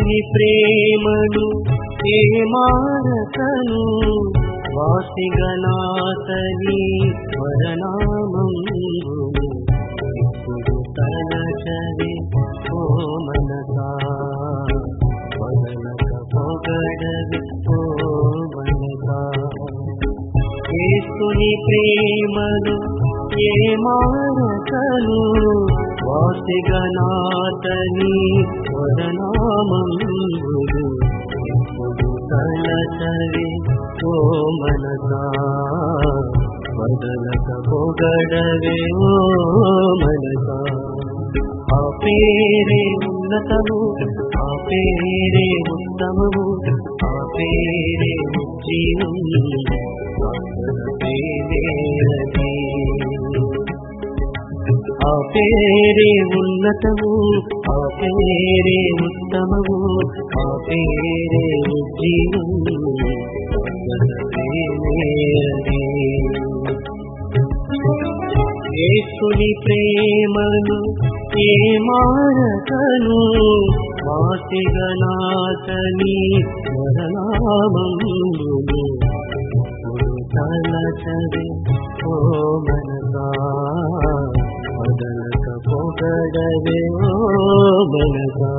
యేసుని ప్రేమను ఏ మారతను వాసిగనాతని వరనామంబును ఇప్పుడు తలచవి ఓ మనసా వదలక పొగడవి ఓ మనసా యేసుని ప్రేమను ఏ మారతను వాసిగనాతని వరనామంబుడు ఎప్పుడు తలచవి ఓ మనసా వదలక పొగడవే ఓ మనసా ఆ పేరే ఉన్నతము ఆ పేరే ఉత్తమము ఆ పేరే జీవము ఆ పేరే ఉన్నతము ఆ పేరే ఉత్తమము ఆ పేరే జీవము యేసుని ప్రేమను ఏ మారతను వాసిగనాథని వరనామంబును తలచవి ఓ మనసా వదలక పొగడవే ఓ మనసా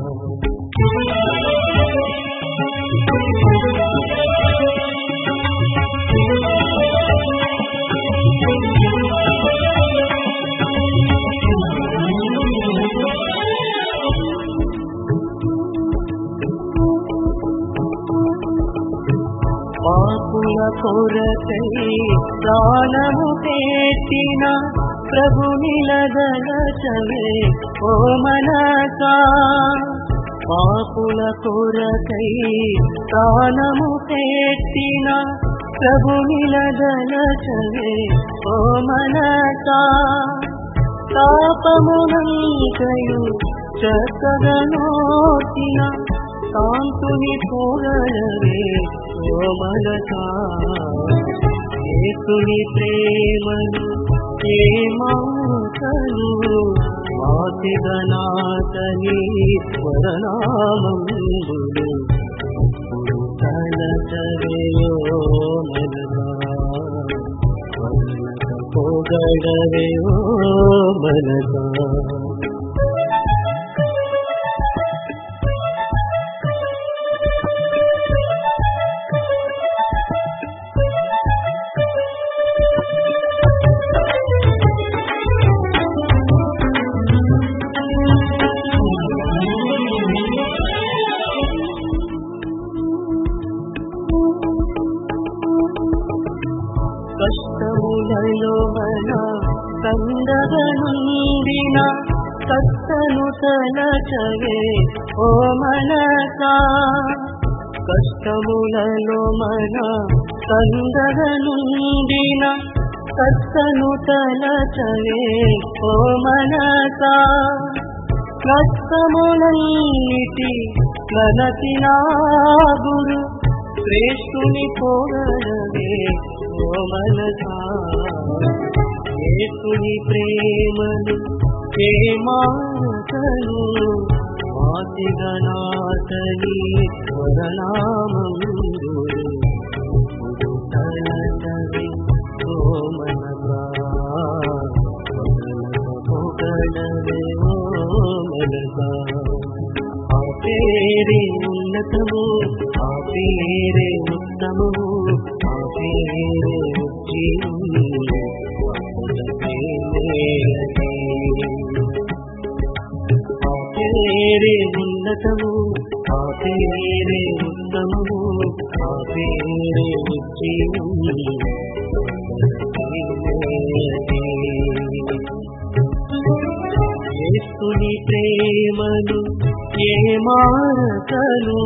పాపుల కొరకై ప్రాణము పెట్టిన ప్రభు నిలదలచవే ఓ మనసా పాపుల కొరకై ప్రాణము పెట్టిన ప్రభు నిలదలచవే ఓ మనసా తాపమునంకయు చక్కగా నోచిన శాంతుని పొగడవే ఓ మనసా ఏసుని ప్రేమను ఏ మాటలు మాతిగనాతని వరనామంబులు ఇప్పుడు తలచవే ఓ మనసా వదలక పొగడవే ఓ మనసా కష్టములలో మన కందగనుండిన కష్టను తలచవే ఓ మనసా కష్టములలో మన కందగనుండిన కష్టను తలచవే ఓ మనసా కష్టములన్నిటి కలసిన గురు శ్రేష్ఠుని పొగడవే ఓ మనసా యేసుని ప్రేమను ప్రేమాతను మాతిగనాతని వరనామందు తలచవి ఓ మనసా పొగడవే ఓ మనసా ఆ పేరే ఉన్నతము ఆ పేరే ఉత్తమము ఆ పేరే జీవము ఆ పేరే ఉన్నతము ఆ పేరే ఉత్తమము ఆ పేరే జీవము యేసుని ప్రేమను ఏ మారతను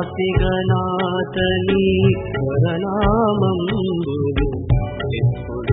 వాసిగనాతని వరనామంబులు ఎప్పుడు